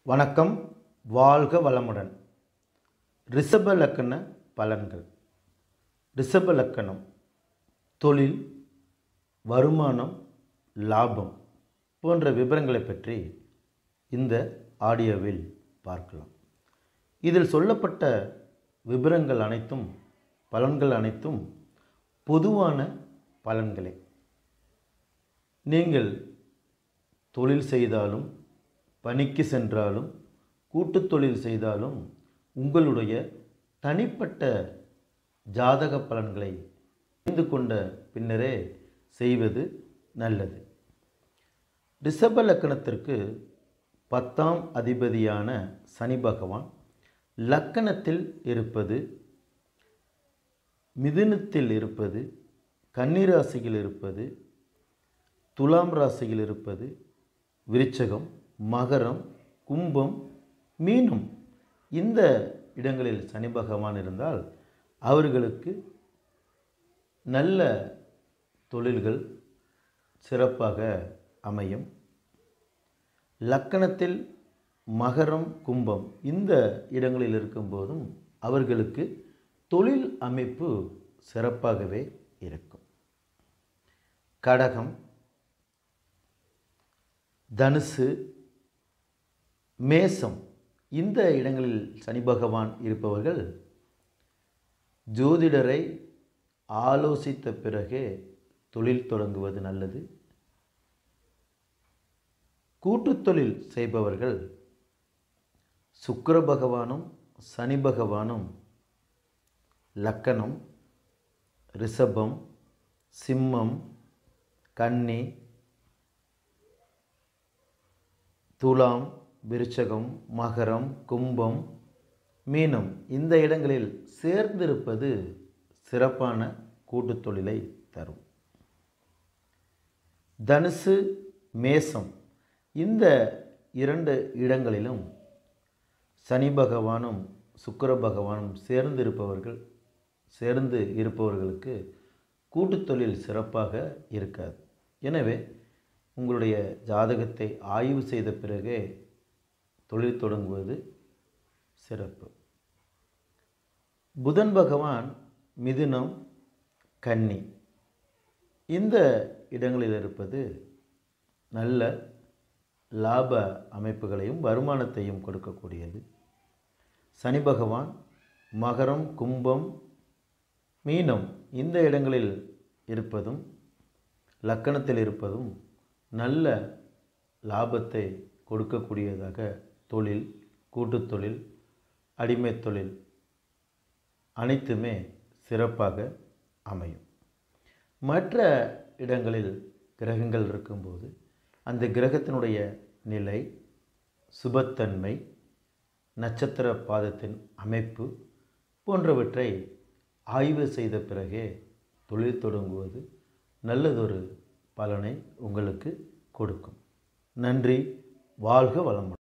வணக்கம் வாழ்க வளமுடன் ரிஷப லக்கண பலன்கள் ரிஷப லக்கணம் தொழில் வருமானம் லாபம் போன்ற விவரங்களை பற்றி இந்த ஆடியோவில் பார்க்கலாம் இதில் சொல்லப்பட்ட விவரங்கள் அனைத்தும் பலன்கள் அனைத்தும் பொதுவான பலன்களே நீங்கள் தொழில் செய்தாலும் பணிக்கு சென்றாலும் கூட்டுத் தொழில் செய்தாலும் உங்களுடைய தனிப்பட்ட ஜாதக பலன்களை தெரிந்து கொண்ட பின்னரே செய்வது நல்லது ரிஷப லக்கணத்திற்கு பத்தாம் அதிபதியான சனி பகவான் லக்கணத்தில் இருப்பது மிதுனத்தில் இருப்பது கன்னிராசியில் இருப்பது துலாம் ராசியில் இருப்பது விருச்சகம் மகரம் கும்பம் மீனம் இந்த இடங்களில் சனி பகவான் இருந்தால் அவர்களுக்கு நல்ல தொழில்கள் சிறப்பாக அமையும் லக்கணத்தில் மகரம் கும்பம் இந்த இடங்களில் இருக்கும்போதும் அவர்களுக்கு தொழில் அமைப்பு சிறப்பாகவே இருக்கும் கடகம் தனுசு மேசம் இந்த இடங்களில் சனி பகவான் இருப்பவர்கள் ஜோதிடரை ஆலோசித்த பிறகே தொழில் தொடங்குவது நல்லது கூட்டுத் தொழில் செய்பவர்கள் சுக்கிர பகவானும் சனி பகவானும் லக்கணம் ரிஷபம் சிம்மம் கன்னி துலாம் விருச்சகம் மகரம் கும்பம் மீனம் இந்த இடங்களில் சேர்ந்திருப்பது சிறப்பான கூட்டுத் தொழிலை தரும் தனுசு மேசம் இந்த இரண்டு இடங்களிலும் சனி பகவானும் சுக்கிர பகவானும் சேர்ந்து இருப்பவர்கள் சேர்ந்து இருப்பவர்களுக்கு கூட்டுத் தொழில் சிறப்பாக இருக்காது எனவே உங்களுடைய ஜாதகத்தை ஆய்வு செய்த பிறகே தொழில் தொடங்குவது சிறப்பு புதன் பகவான் மிதுனம் கன்னி இந்த இடங்களில் இருப்பது நல்ல லாப அமைப்புகளையும் வருமானத்தையும் கொடுக்கக்கூடியது சனி பகவான் மகரம் கும்பம் மீனம் இந்த இடங்களில் இருப்பதும் லக்கணத்தில் இருப்பதும் நல்ல லாபத்தை கொடுக்கக்கூடியதாக தொழில் கூட்டுத் தொழில் அடிமை தொழில் அனைத்துமே சிறப்பாக அமையும் மற்ற இடங்களில் கிரகங்கள் இருக்கும்போது அந்த கிரகத்தினுடைய நிலை சுபத்தன்மை நட்சத்திர பாதத்தின் அமைப்பு போன்றவற்றை ஆய்வு செய்த பிறகே தொழில் தொடங்குவது நல்லதொரு பலனை உங்களுக்கு கொடுக்கும் நன்றி வாழ்க வளமுடன்